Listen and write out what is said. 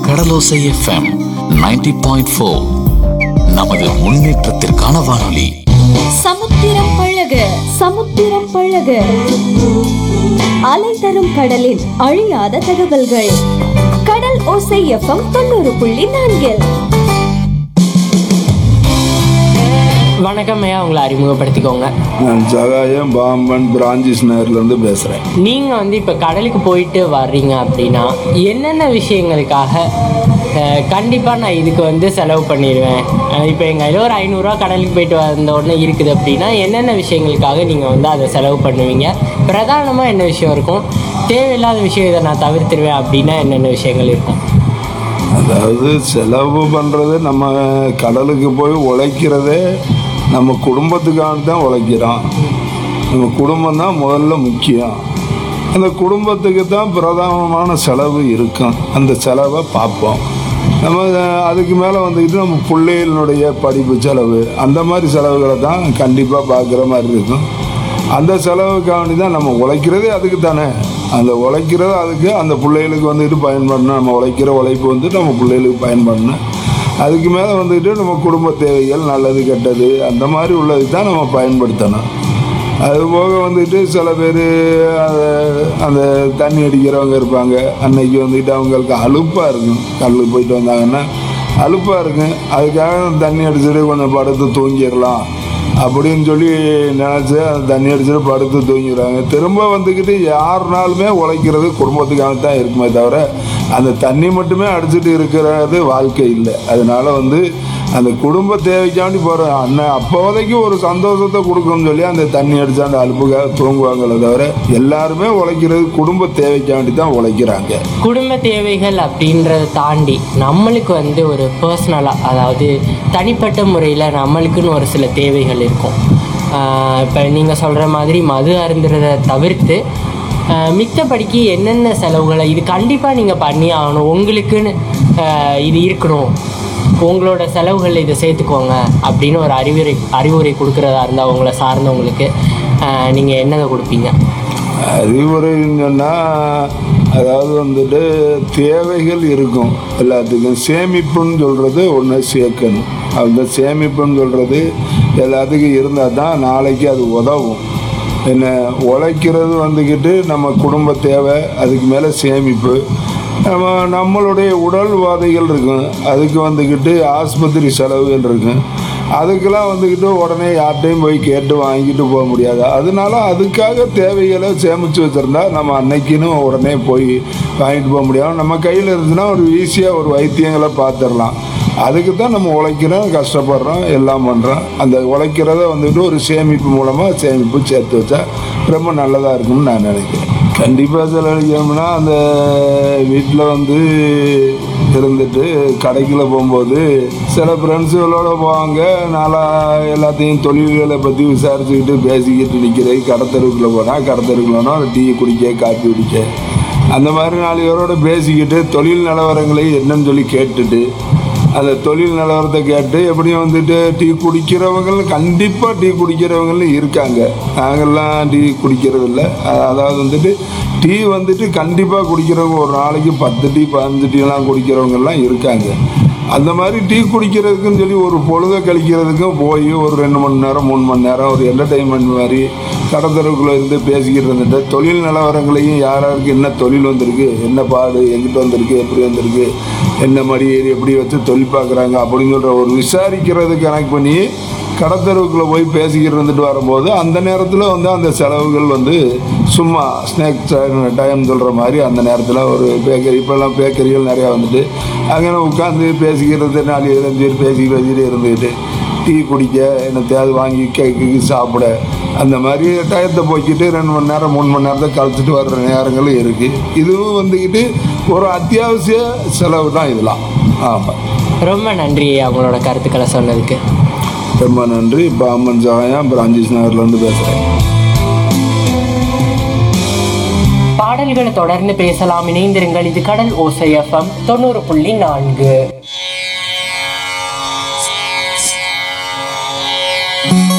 கடலோசை FM 90.4 point four நமது முன்னேற்றத்திற்கான வானொலி சமுத்திரம் பழக சமுத்திரம் பழக அலை தரும் கடலின் அழியாத தகவல்கள் கடல் ஓசை எஃப்எம் தொண்ணூறு புள்ளி நான்கில் வணக்கம் ஐயா உங்களை அறிமுகப்படுத்திக்கோங்க நான் சகாயம் பாம்பன் பிரான்சிஸ் நகர்லேருந்து பேசுகிறேன் நீங்கள் வந்து இப்போ கடலுக்கு போயிட்டு வர்றீங்க அப்படின்னா என்னென்ன விஷயங்களுக்காக கண்டிப்பாக நான் இதுக்கு வந்து செலவு பண்ணிடுவேன் இப்போ எங்கள் கையில் ஒரு ஐநூறுரூவா கடலுக்கு போயிட்டு வந்த உடனே இருக்குது அப்படின்னா என்னென்ன விஷயங்களுக்காக நீங்கள் வந்து அதை செலவு பண்ணுவீங்க பிரதானமாக என்ன விஷயம் இருக்கும் தேவையில்லாத விஷயம் இதை நான் தவிர்த்துருவேன் அப்படின்னா என்னென்ன விஷயங்கள் இருக்கும் அதாவது செலவு பண்ணுறது நம்ம கடலுக்கு போய் உழைக்கிறதே நம்ம குடும்பத்துக்காக தான் உழைக்கிறோம் நம்ம குடும்பம் தான் முதல்ல முக்கியம் அந்த குடும்பத்துக்கு தான் பிரதானமான செலவு இருக்கும் அந்த செலவை பார்ப்போம் நம்ம அதுக்கு மேலே வந்துக்கிட்டு நம்ம பிள்ளைகளுடைய படிப்பு செலவு அந்த மாதிரி செலவுகளை தான் கண்டிப்பாக பார்க்குற மாதிரி இருக்கும் அந்த செலவுக்காக வேண்டி தான் நம்ம உழைக்கிறதே அதுக்கு தானே அந்த உழைக்கிறது அதுக்கு அந்த பிள்ளைகளுக்கு வந்துட்டு பயன்படணும் நம்ம உழைக்கிற உழைப்பு வந்து நம்ம பிள்ளைகளுக்கு பயன்படணும் அதுக்கு மேலே வந்துட்டு நம்ம குடும்ப தேவைகள் நல்லது கெட்டது அந்த மாதிரி உள்ளது தான் நம்ம பயன்படுத்தணும் அது போக வந்துட்டு சில பேர் அந்த தண்ணி அடிக்கிறவங்க இருப்பாங்க அன்னைக்கு வந்துட்டு அவங்களுக்கு அலுப்பாக இருக்கும் கடலுக்கு போயிட்டு வந்தாங்கன்னா அலுப்பாக இருக்கும் அதுக்காக தண்ணி அடிச்சுட்டு கொஞ்சம் படுத்து தூங்கிடலாம் அப்படின்னு சொல்லி நினச்சி அந்த தண்ணி அடிச்சுட்டு படுத்து தூங்கிடுறாங்க திரும்ப வந்துக்கிட்டு யாருனாலுமே உழைக்கிறது குடும்பத்துக்காக தான் இருக்குமே தவிர அந்த தண்ணி மட்டுமே அடிச்சுட்டு இருக்கிறது வாழ்க்கை இல்லை அதனால வந்து அந்த குடும்ப தேவைக்காண்டி போகிற அண்ணன் அப்போதைக்கு ஒரு சந்தோஷத்தை கொடுக்கணும்னு சொல்லி அந்த தண்ணி அடிச்சு அந்த அலுப்புக்காக தூங்குவாங்களே தவிர எல்லாருமே உழைக்கிறது குடும்ப தேவைக்காண்டி தான் உழைக்கிறாங்க குடும்ப தேவைகள் அப்படின்றத தாண்டி நம்மளுக்கு வந்து ஒரு பர்சனலாக அதாவது தனிப்பட்ட முறையில் நம்மளுக்குன்னு ஒரு சில தேவைகள் இருக்கும் இப்போ நீங்கள் சொல்கிற மாதிரி மது அருந்துறதை தவிர்த்து ஆஹ் மித்தபடிக்கு என்னென்ன செலவுகளை இது கண்டிப்பாக நீங்கள் பண்ணி ஆகணும் உங்களுக்குன்னு ஆஹ் இது இருக்கணும் உங்களோட செலவுகள் இதை சேர்த்துக்கோங்க அப்படின்னு ஒரு அறிவுரை அறிவுரை கொடுக்குறதா இருந்தால் உங்களை சார்ந்தவங்களுக்கு நீங்கள் என்னதை கொடுப்பீங்க அறிவுரைன்னு சொன்னால் அதாவது வந்துட்டு தேவைகள் இருக்கும் எல்லாத்துக்கும் சேமிப்புன்னு சொல்கிறது ஒன்று சேர்க்கணும் அந்த சேமிப்புன்னு சொல்கிறது எல்லாத்துக்கும் இருந்தால் தான் நாளைக்கு அது உதவும் என்ன உழைக்கிறது வந்துக்கிட்டு நம்ம குடும்ப தேவை அதுக்கு மேலே சேமிப்பு நம்ம நம்மளுடைய உடல் உபாதைகள் இருக்கும் அதுக்கு வந்துக்கிட்டு ஆஸ்பத்திரி செலவுகள் இருக்கும் அதுக்கெல்லாம் வந்துக்கிட்டு உடனே யார்கிட்டையும் போய் கேட்டு வாங்கிட்டு போக முடியாது அதனால அதுக்காக தேவைகளை சேமித்து வச்சுருந்தா நம்ம அன்னைக்குன்னு உடனே போய் வாங்கிட்டு போக முடியாது நம்ம கையில் இருந்துச்சுன்னா ஒரு ஈஸியாக ஒரு வைத்தியங்களை பார்த்துடலாம் அதுக்கு தான் நம்ம உழைக்கிறோம் கஷ்டப்படுறோம் எல்லாம் பண்ணுறோம் அந்த உழைக்கிறத வந்துட்டு ஒரு சேமிப்பு மூலமாக சேமிப்பு சேர்த்து வச்சா ரொம்ப நல்லதாக இருக்கும்னு நான் நினைக்கிறேன் கண்டிப்பாக செலவழிக்கணும்னா அந்த வீட்டில் வந்து இருந்துட்டு கடைக்குள்ள போகும்போது சில ஃப்ரெண்ட்ஸுகளோட போவாங்க நாளா எல்லாத்தையும் தொழில்களை பற்றி விசாரிச்சுக்கிட்டு பேசிக்கிட்டு நிற்கிறது கடத்தருக்குள்ளே போனால் கடத்தருக்குள்ளனா டீ குடிக்க காப்பி குடிக்க அந்த மாதிரி நாலு பேரோட பேசிக்கிட்டு தொழில் நிலவரங்களை என்னன்னு சொல்லி கேட்டுட்டு அந்த தொழில் நிலவரத்தை கேட்டு எப்படியும் வந்துட்டு டீ குடிக்கிறவங்க கண்டிப்பாக டீ குடிக்கிறவங்களும் இருக்காங்க நாங்கள்லாம் டீ குடிக்கிறது இல்லை அதாவது வந்துட்டு டீ வந்துட்டு கண்டிப்பாக குடிக்கிறவங்க ஒரு நாளைக்கு பத்து டீ பதினஞ்சு டீலாம் குடிக்கிறவங்கெல்லாம் இருக்காங்க அந்த மாதிரி டீ குடிக்கிறதுக்குன்னு சொல்லி ஒரு பொழுதை கழிக்கிறதுக்கும் போய் ஒரு ரெண்டு மணி நேரம் மூணு மணி நேரம் ஒரு என்டர்டைன்மெண்ட் மாதிரி கடத்தருக்குள்ளே இருந்து பேசிக்கிட்டு இருந்துட்டு தொழில் நிலவரங்களையும் யார் யாருக்கு என்ன தொழில் வந்திருக்கு என்ன பாடு எங்கிட்ட வந்திருக்கு எப்படி வந்திருக்கு என்ன மாதிரி ஏறி எப்படி வச்சு தொழில் பார்க்குறாங்க அப்படின்னு சொல்கிற ஒரு விசாரிக்கிறது கனெக்ட் பண்ணி கடத்தருவுக்குள்ளே போய் பேசிக்கிட்டு இருந்துட்டு வரும்போது அந்த நேரத்தில் வந்து அந்த செலவுகள் வந்து சும்மா ஸ்நாக் டைம் சொல்கிற மாதிரி அந்த நேரத்தில் ஒரு பேக்கரி இப்போல்லாம் பேக்கரிகள் நிறையா வந்துட்டு அங்கே உட்காந்து பேசிக்கிறது நாலு அஞ்சு பேர் பேசி பேசிட்டு இருந்துக்கிட்டு டீ குடிக்க என்னத்தையாவது வாங்கி கேக்கு சாப்பிட அந்த மாதிரி டயத்தை போய்க்கிட்டு ரெண்டு மணி நேரம் மூணு மணி நேரத்தை கழிச்சிட்டு வர்ற நேரங்களும் இருக்குது இதுவும் வந்துக்கிட்டு ஒரு அத்தியாவசிய செலவு தான் இதெல்லாம் ஆமாம் ரொம்ப நன்றி அவங்களோட கருத்துக்களை சொன்னதுக்கு ரொம்ப நன்றி பாமன் ஜாயம் பிரான்சிஸ் நகர்லேருந்து பேசுகிறேன் பாடல்களை தொடர்ந்து பேசலாம் இணைந்திருங்கள் இது கடல் ஓசை எஃப்எம் தொண்ணூறு புள்ளி நான்கு